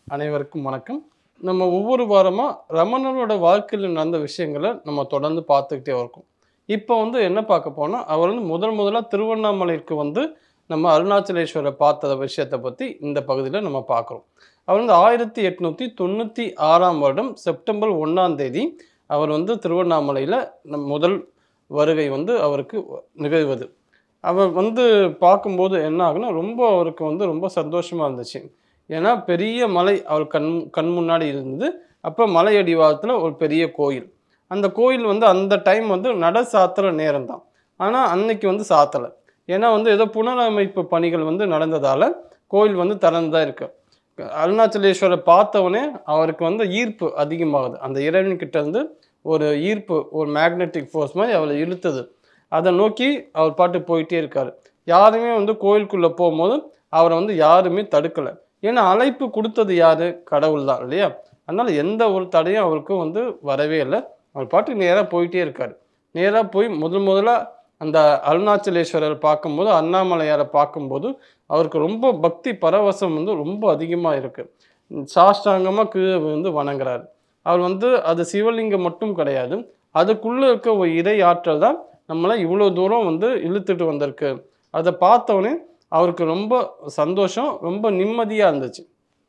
அனைவருக்கும் வணக்கம் நம்ம ஒவ்வொரு வாரமாக ரமணனோட வாழ்க்கையில் நடந்த விஷயங்களை நம்ம தொடர்ந்து பார்த்துக்கிட்டே இருக்கோம் இப்போ வந்து என்ன பார்க்க போனால் அவர் வந்து முதல் முதலாக திருவண்ணாமலைக்கு வந்து நம்ம அருணாச்சலேஸ்வரை பார்த்த விஷயத்தை பற்றி இந்த பகுதியில் நம்ம பார்க்குறோம் அவர் வந்து ஆயிரத்தி எட்நூற்றி தொண்ணூற்றி ஆறாம் வருடம் செப்டம்பர் ஒன்றாம் தேதி அவர் வந்து திருவண்ணாமலையில் நம் முதல் வருகை வந்து அவருக்கு நிகழ்வது அவர் வந்து பார்க்கும்போது என்ன ஆகுனா ரொம்ப அவருக்கு வந்து ரொம்ப சந்தோஷமாக இருந்துச்சு ஏன்னா பெரிய மலை அவர் கண் கண் முன்னாடி இருந்தது அப்போ மலை அடிவாரத்தில் ஒரு பெரிய கோயில் அந்த கோயில் வந்து அந்த டைம் வந்து நட சாத்துற நேரம் தான் ஆனால் அன்னைக்கு வந்து சாத்தலை ஏன்னா வந்து ஏதோ புனரமைப்பு பணிகள் வந்து நடந்ததால் கோயில் வந்து திறந்துதான் இருக்கு அருணாச்சலேஸ்வரை பார்த்தவொடனே அவருக்கு வந்து ஈர்ப்பு அதிகமாகுது அந்த இறைவன்கிட்ட இருந்து ஒரு ஈர்ப்பு ஒரு மேக்னெட்டிக் ஃபோர்ஸ் மாதிரி அவரை இழுத்தது அதை நோக்கி அவர் பாட்டு போயிட்டே இருக்காரு யாருமே வந்து கோயிலுக்குள்ளே போகும்போது அவரை வந்து யாருமே தடுக்கலை ஏன்னா அழைப்பு கொடுத்தது யாரு கடவுள் தான் இல்லையா அதனால எந்த ஒரு தடையும் அவருக்கு வந்து வரவே இல்லை அவர் பாட்டுக்கு நேராக போயிட்டே இருக்காரு நேராக போய் முதல் முதல்ல அந்த அருணாச்சலேஸ்வரர் பார்க்கும்போது அண்ணாமலையாரை பார்க்கும்போது அவருக்கு ரொம்ப பக்தி பரவசம் வந்து ரொம்ப அதிகமாக இருக்கு சாஷ்டாங்கமாக கீழே வந்து வணங்குறாரு அவர் வந்து அது சிவலிங்கம் மட்டும் கிடையாது அதுக்குள்ளே இருக்க ஒரு இறை ஆற்றல் தான் நம்மளை இவ்வளோ தூரம் வந்து இழுத்துட்டு வந்திருக்கு அதை பார்த்தோன்னே அவருக்கு ரொம்ப சந்தோஷம் ரொம்ப நிம்மதியாக இருந்துச்சு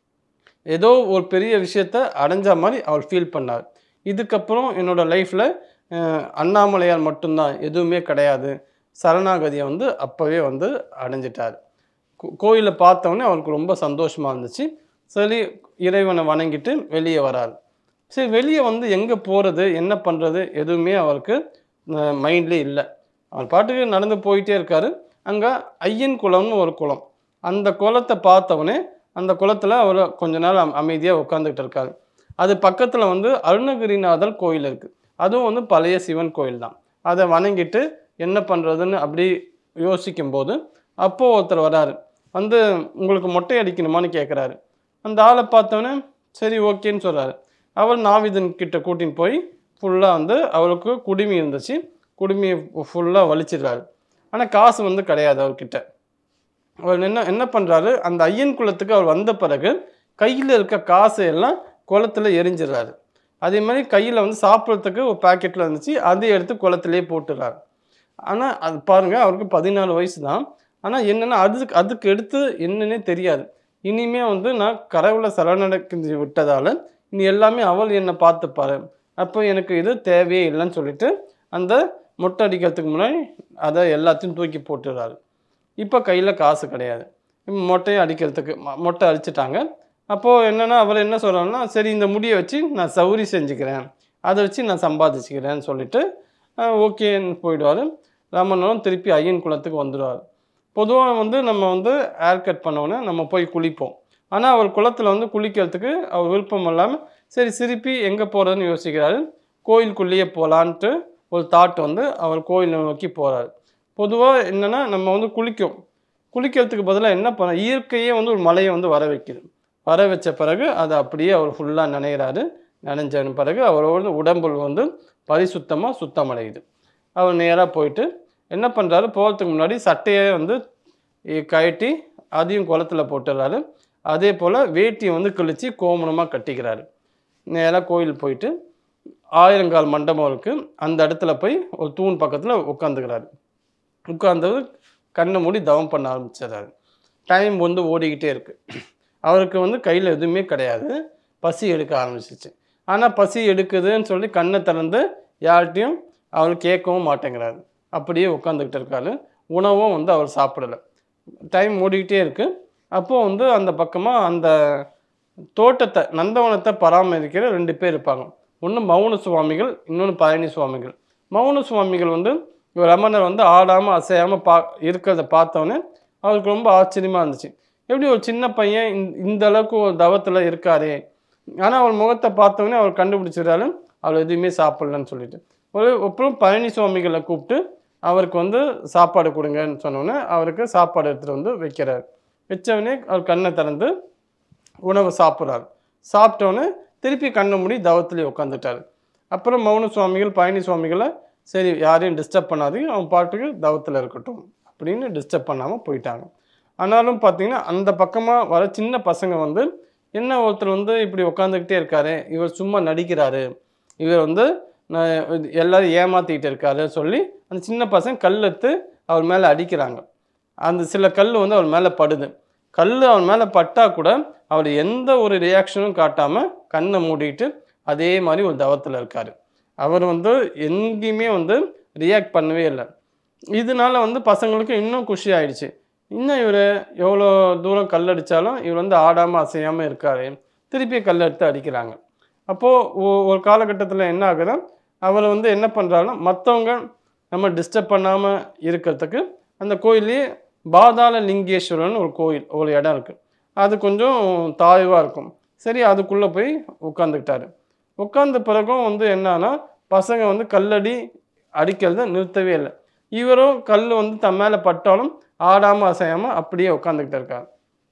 ஏதோ ஒரு பெரிய விஷயத்த அடைஞ்ச மாதிரி அவர் ஃபீல் பண்ணார் இதுக்கப்புறம் என்னோட லைஃப்பில் அண்ணாமலையார் மட்டும்தான் எதுவுமே கிடையாது சரணாகதியை வந்து அப்போவே வந்து அடைஞ்சிட்டார் கோ- கோயிலை பார்த்தோன்னே அவருக்கு ரொம்ப சந்தோஷமாக இருந்துச்சு சரி இறைவனை வணங்கிட்டு வெளியே வராரு சரி வெளியே வந்து எங்கே போகிறது என்ன பண்ணுறது எதுவுமே அவருக்கு மைண்ட்லேயே இல்லை அவர் பாட்டுக்கு நடந்து போயிட்டே இருக்காரு அங்கே ஐயன் குளம்னு ஒரு குளம் அந்த குளத்தை பார்த்தவொடனே அந்த குளத்தில் அவர் கொஞ்ச நாள் அமைதியாக உட்காந்துக்கிட்டு இருக்காரு அது பக்கத்தில் வந்து அருணகிரிநாதர் கோயில் இருக்குது அதுவும் வந்து பழைய சிவன் கோயில் தான் அதை வணங்கிட்டு என்ன பண்ணுறதுன்னு அப்படி யோசிக்கும்போது அப்போது ஒருத்தர் வராரு வந்து உங்களுக்கு மொட்டை அடிக்கணுமான்னு கேட்குறாரு அந்த ஆளை பார்த்தோன்னே சரி ஓகேன்னு சொல்கிறாரு அவர் நாவிதன் கிட்ட கூட்டின்னு போய் ஃபுல்லாக வந்து அவருக்கு குடுமி இருந்துச்சு குடுமியை ஃபுல்லாக வலிச்சிடுறாரு ஆனால் காசு வந்து கிடையாது அவர்கிட்ட அவர் என்ன என்ன பண்ணுறாரு அந்த ஐயன் குலத்துக்கு அவர் வந்த பிறகு கையில் இருக்க காசு எல்லாம் குளத்துல எரிஞ்சிடுறாரு அதே மாதிரி கையில் வந்து சாப்பிட்றதுக்கு ஒரு பாக்கெட்டில் இருந்துச்சு அதை எடுத்து குளத்திலே போட்டுறாரு ஆனால் அது பாருங்கள் அவருக்கு பதினாலு வயசு தான் ஆனால் என்னென்னா அதுக்கு அதுக்கு எடுத்து என்னன்னே தெரியாது இனிமே வந்து நான் கடவுளை சரணடைந்து விட்டதால் இனி எல்லாமே அவள் என்னை பார்த்துப்பாரு அப்போ எனக்கு இது தேவையே இல்லைன்னு சொல்லிட்டு அந்த மொட்டை அடிக்கிறதுக்கு முன்னாடி அதை எல்லாத்தையும் தூக்கி போட்டுறாரு இப்போ கையில் காசு கிடையாது இப்ப மொட்டையை அடிக்கிறதுக்கு மொ- மொட்டை அடிச்சிட்டாங்க அப்போது என்னென்னா அவர் என்ன சொல்கிறாருன்னா சரி இந்த முடியை வச்சு நான் சௌரி செஞ்சுக்கிறேன் அதை வச்சு நான் சம்பாதிச்சுக்கிறேன்னு சொல்லிட்டு ஓகேன்னு போயிடுவார் ராமனும் திருப்பி ஐயன் குளத்துக்கு வந்துடுவார் பொதுவாக வந்து நம்ம வந்து ஹேர் கட் பண்ணோன்னே நம்ம போய் குளிப்போம் ஆனால் அவர் குளத்தில் வந்து குளிக்கிறதுக்கு அவர் விருப்பம் இல்லாமல் சரி திருப்பி எங்கே போகிறதுன்னு யோசிக்கிறாரு கோயிலுக்குள்ளேயே போகலான்ட்டு ஒரு தாட் வந்து அவர் கோயிலை நோக்கி போகிறாரு பொதுவாக என்னென்னா நம்ம வந்து குளிக்கும் குளிக்கிறதுக்கு பதிலாக என்ன பண்ண இயற்கையே வந்து ஒரு மலையை வந்து வர வைக்குது வர வச்ச பிறகு அதை அப்படியே அவர் ஃபுல்லாக நனைகிறாரு நனைஞ்ச பிறகு அவரோட உடம்பு வந்து பரிசுத்தமாக சுத்தமடையுது அவர் நேராக போயிட்டு என்ன பண்ணுறாரு போகிறதுக்கு முன்னாடி சட்டையை வந்து இ- கழட்டி அதையும் குளத்துல போட்டுறாரு அதே போல் வேட்டியை வந்து கிழிச்சு கோமணமாக கட்டிக்கிறாரு நேராக கோயில் போயிட்டு ஆயிரங்கால் மண்டபம் இருக்குது அந்த இடத்துல போய் ஒரு தூண் பக்கத்தில் உட்காந்துக்கிறாரு உட்கார்ந்து கண்ணை மூடி தவம் பண்ண ஆரம்பிச்சிடுறாரு டைம் வந்து ஓடிக்கிட்டே இருக்கு அவருக்கு வந்து கையில் எதுவுமே கிடையாது பசி எடுக்க ஆரம்பிச்சிச்சு ஆனால் பசி எடுக்குதுன்னு சொல்லி கண்ணை திறந்து யார்கிட்டையும் அவர் கேட்கவும் மாட்டேங்கிறாரு அப்படியே உட்காந்துக்கிட்டு இருக்காரு உணவும் வந்து அவர் சாப்பிடல டைம் ஓடிக்கிட்டே இருக்கு அப்போது வந்து அந்த பக்கமாக அந்த தோட்டத்தை நந்தவனத்தை பராமரிக்கிற ரெண்டு பேர் இருப்பாங்க ஒன்று மௌன சுவாமிகள் இன்னொன்று பழனி சுவாமிகள் மௌன சுவாமிகள் வந்து இவர் ரமணர் வந்து ஆடாமல் அசையாமல் பா இருக்கிறத பார்த்தோன்னே அவருக்கு ரொம்ப ஆச்சரியமாக இருந்துச்சு எப்படி ஒரு சின்ன பையன் இந்த- இந்த அளவுக்கு ஒரு தவத்தில் இருக்காரே ஆனால் அவர் முகத்தை பார்த்தோன்னே அவர் கண்டுபிடிச்சிடுறாரு அவர் எதுவுமே சாப்பிடலன்னு சொல்லிட்டு ஒரு அப்புறம் பழனி சுவாமிகளை கூப்பிட்டு அவருக்கு வந்து சாப்பாடு கொடுங்கன்னு சொன்னோன்னே அவருக்கு சாப்பாடு எடுத்துகிட்டு வந்து வைக்கிறார் வச்சவொடனே அவர் கண்ணை திறந்து உணவு சாப்பிட்றாரு சாப்பிட்டோன்னே திருப்பி கண்ணை மூடி தவத்திலே உட்காந்துட்டாரு அப்புறம் மௌன சுவாமிகள் பழனி சுவாமிகளை சரி யாரையும் டிஸ்டர்ப் பண்ணாதீங்க அவன் பாட்டுக்கு தவத்தில் இருக்கட்டும் அப்படின்னு டிஸ்டர்ப் பண்ணாமல் போயிட்டாங்க ஆனாலும் பார்த்தீங்கன்னா அந்த பக்கமாக வர சின்ன பசங்க வந்து என்ன ஒருத்தர் வந்து இப்படி உட்காந்துக்கிட்டே இருக்காரு இவர் சும்மா நடிக்கிறாரு இவர் வந்து நான் இது எல்லாரும் ஏமாத்திக்கிட்டு இருக்காரு சொல்லி அந்த சின்ன பசங்க கல் எடுத்து அவர் மேலே அடிக்கிறாங்க அந்த சில கல் வந்து அவர் மேலே படுது கல் அவர் மேலே பட்டா கூட அவர் எந்த ஒரு ரியாக்ஷனும் காட்டாமல் கண்ணை மூடிட்டு அதே மாதிரி ஒரு தவத்தில் இருக்கார் அவர் வந்து எங்கேயுமே வந்து ரியாக்ட் பண்ணவே இல்லை இதனால வந்து பசங்களுக்கு இன்னும் குஷி ஆயிடுச்சு இன்னும் இவர் எவ்வளோ தூரம் கல் அடித்தாலும் இவர் வந்து ஆடாமல் அசையாமல் இருக்காரு திருப்பி கல் எடுத்து அடிக்கிறாங்க அப்போது ஒரு காலகட்டத்தில் என்ன ஆகுது அவர் வந்து என்ன பண்ணுறாருன்னா மற்றவங்க நம்ம டிஸ்டர்ப் பண்ணாமல் இருக்கிறதுக்கு அந்த கோயிலே பாதாள லிங்கேஸ்வரன் ஒரு கோயில் ஒரு இடம் இருக்குது அது கொஞ்சம் தாழ்வாக இருக்கும் சரி அதுக்குள்ளே போய் உட்காந்துக்கிட்டாரு உட்கார்ந்த பிறகும் வந்து என்னன்னா பசங்க வந்து கல்லடி அடிக்கிறத நிறுத்தவே இல்லை இவரும் கல் வந்து தன் மேலே பட்டாலும் ஆடாமல் அசையாமல் அப்படியே உட்காந்துக்கிட்டு இருக்காரு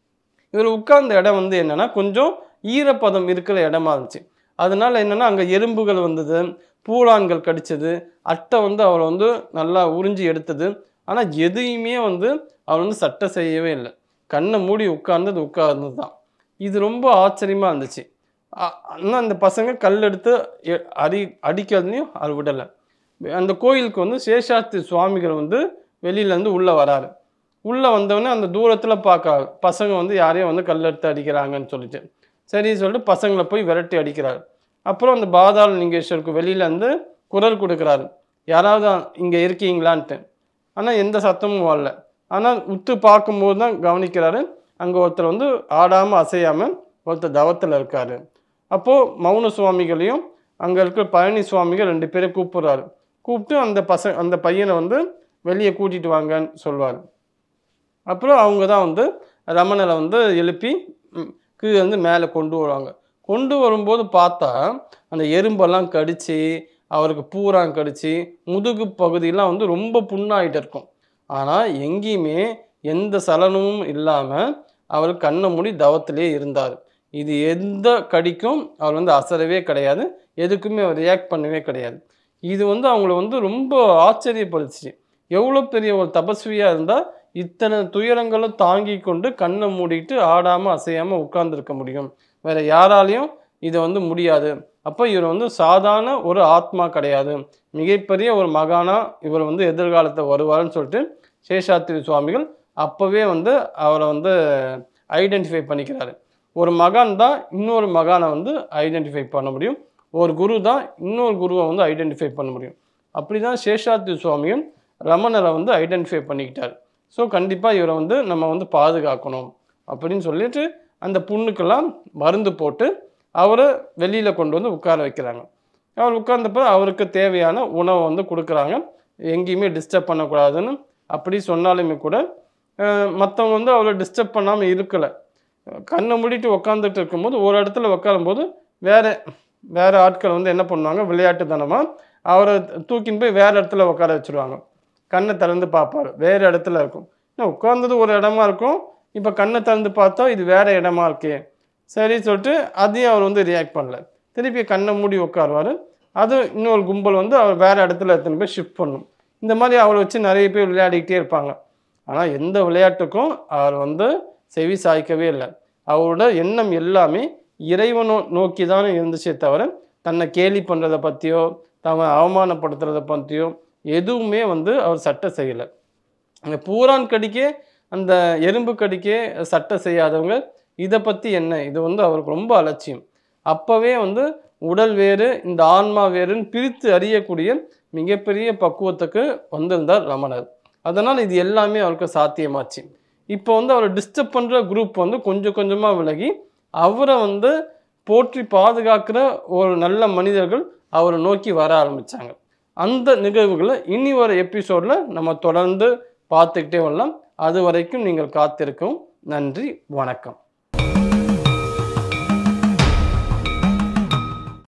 இவர் உட்கார்ந்த இடம் வந்து என்னன்னா கொஞ்சம் ஈரப்பதம் இருக்கிற இடமா இருந்துச்சு அதனால என்னன்னா அங்கே எறும்புகள் வந்தது பூலான்கள் கடிச்சது அட்டை வந்து அவரை வந்து நல்லா உறிஞ்சி எடுத்தது ஆனால் எதையுமே வந்து அவர் வந்து சட்டை செய்யவே இல்லை கண்ணை மூடி உட்கார்ந்தது உட்கார்ந்தது தான் இது ரொம்ப ஆச்சரியமாக இருந்துச்சு ஆனால் அந்த பசங்க கல் எடுத்து எ- அடி அடிக்கிறதையும் அவர் விடலை அந்த கோயிலுக்கு வந்து சேஷாஸ்திரி சுவாமிகள் வந்து வெளியிலேருந்து உள்ளே வராரு உள்ளே வந்தவொடனே அந்த தூரத்தில் பார்க்க பசங்க வந்து யாரையும் வந்து கல் எடுத்து அடிக்கிறாங்கன்னு சொல்லிட்டு சரி சொல்லிட்டு பசங்களை போய் விரட்டி அடிக்கிறாரு அப்புறம் அந்த பாதாள லிங்கேஸ்வருக்கு வெளியிலேருந்து குரல் கொடுக்குறாரு யாராவது இங்கே இருக்கீங்களான்ட்டு ஆனால் எந்த சத்தமும் வரல ஆனால் உத்து பார்க்கும்போது தான் கவனிக்கிறாரு அங்கே ஒருத்தர் வந்து ஆடாமல் அசையாமல் ஒருத்தர் தவத்தில் இருக்காரு அப்போது மௌன சுவாமிகளையும் அங்கே இருக்கிற பழனி சுவாமிகள் ரெண்டு பேரை கூப்பிடுறாரு கூப்பிட்டு அந்த பச அந்த பையனை வந்து வெளியே கூட்டிட்டு வாங்கன்னு சொல்வார் அப்புறம் அவங்க தான் வந்து ரமணனை வந்து எழுப்பி ம், கீழே வந்து மேலே கொண்டு வருவாங்க கொண்டு வரும்போது பார்த்தா அந்த எறும்பெல்லாம் கடிச்சு அவருக்கு பூரான் கடிச்சு முதுகு பகுதியெல்லாம் வந்து ரொம்ப புண்ணாயிட்டு இருக்கும் ஆனால் எங்கேயுமே எந்த சலனமும் இல்லாமல் அவர் கண்ணை மூடி தவத்திலே இருந்தார் இது எந்த கடிக்கும் அவர் வந்து அசரவே கிடையாது எதுக்குமே அவர் ரியாக்ட் பண்ணவே கிடையாது இது வந்து அவங்கள வந்து ரொம்ப ஆச்சரியப்படுத்துச்சு எவ்வளோ பெரிய ஒரு தபஸ்வியாக இருந்தால் இத்தனை துயரங்களும் தாங்கி கொண்டு கண்ணை மூடிட்டு ஆடாமல் அசையாமல் உட்கார்ந்திருக்க முடியும் வேற யாராலையும் இது வந்து முடியாது அப்போ இவர் வந்து சாதாரண ஒரு ஆத்மா கிடையாது மிகப்பெரிய ஒரு மகானா இவர் வந்து எதிர்காலத்தை வருவார்னு சொல்லிட்டு சேஷாத்திரி சுவாமிகள் அப்போவே வந்து அவரை வந்து ஐடென்டிஃபை பண்ணிக்கிறாரு ஒரு மகான் தான் இன்னொரு மகானை வந்து ஐடென்டிஃபை பண்ண முடியும் ஒரு குரு தான் இன்னொரு குருவை வந்து ஐடென்டிஃபை பண்ண முடியும் அப்படி தான் சேஷாத்திரி சுவாமியும் ரமணரை வந்து ஐடென்டிஃபை பண்ணிக்கிட்டார் ஸோ கண்டிப்பாக இவரை வந்து நம்ம வந்து பாதுகாக்கணும் அப்படின்னு சொல்லிட்டு அந்த புண்ணுக்கெல்லாம் மருந்து போட்டு அவரை வெளியில் கொண்டு வந்து உட்கார வைக்கிறாங்க அவர் உட்கார்ந்தப்ப அவருக்கு தேவையான உணவை வந்து கொடுக்குறாங்க எங்கேயுமே டிஸ்டர்ப் பண்ணக்கூடாதுன்னு அப்படி சொன்னாலுமே கூட மற்றவங்க வந்து அவரை டிஸ்டர்ப் பண்ணாமல் இருக்கலை கண்ணை மூடிட்டு உட்காந்துட்டு இருக்கும்போது ஒரு இடத்துல உட்காரும்போது வேற வேற ஆட்கள் வந்து என்ன பண்ணுவாங்க விளையாட்டுத்தனமாக அவரை தூக்கின்னு போய் வேற இடத்துல உட்கார வச்சிருவாங்க கண்ணை திறந்து பார்ப்பாரு வேற இடத்துல இருக்கும் இன்னும் உட்கார்ந்தது ஒரு இடமா இருக்கும் இப்போ கண்ணை திறந்து பார்த்தா இது வேற இடமா இருக்கே சரி சொல்லிட்டு அதையும் அவர் வந்து ரியாக்ட் பண்ணல திருப்பி கண்ணை மூடி உட்காருவார் அது இன்னொரு கும்பல் வந்து அவர் வேற இடத்துல எடுத்துன்னு போய் ஷிஃப்ட் பண்ணும் இந்த மாதிரி அவரை வச்சு நிறைய பேர் விளையாடிக்கிட்டே இருப்பாங்க ஆனால் எந்த விளையாட்டுக்கும் அவர் வந்து செவி சாய்க்கவே இல்லை அவரோட எண்ணம் எல்லாமே இறைவனோ நோக்கி தான் இருந்துச்சே தவிர தன்னை கேலி பண்ணுறதை பற்றியோ தன்னை அவமானப்படுத்துறதை பற்றியோ எதுவுமே வந்து அவர் சட்டை செய்யலை அந்த பூரான் கடிக்கே அந்த எறும்பு கடிக்கே சட்டை செய்யாதவங்க இதை பற்றி என்ன இது வந்து அவருக்கு ரொம்ப அலட்சியம் அப்போவே வந்து உடல் வேறு இந்த ஆன்மா வேறுன்னு பிரித்து அறியக்கூடிய மிகப்பெரிய பக்குவத்துக்கு வந்திருந்தார் ரமணர் அதனால் இது எல்லாமே அவருக்கு சாத்தியமாச்சு இப்போ வந்து அவரை டிஸ்டர்ப் பண்ணுற குரூப் வந்து கொஞ்சம் கொஞ்சமாக விலகி அவரை வந்து போற்றி பாதுகாக்கிற ஒரு நல்ல மனிதர்கள் அவரை நோக்கி வர ஆரம்பித்தாங்க அந்த நிகழ்வுகளை இனி ஒரு எபிசோடில் நம்ம தொடர்ந்து பார்த்துக்கிட்டே வரலாம் அது வரைக்கும் நீங்கள் காத்திருக்கவும் நன்றி வணக்கம்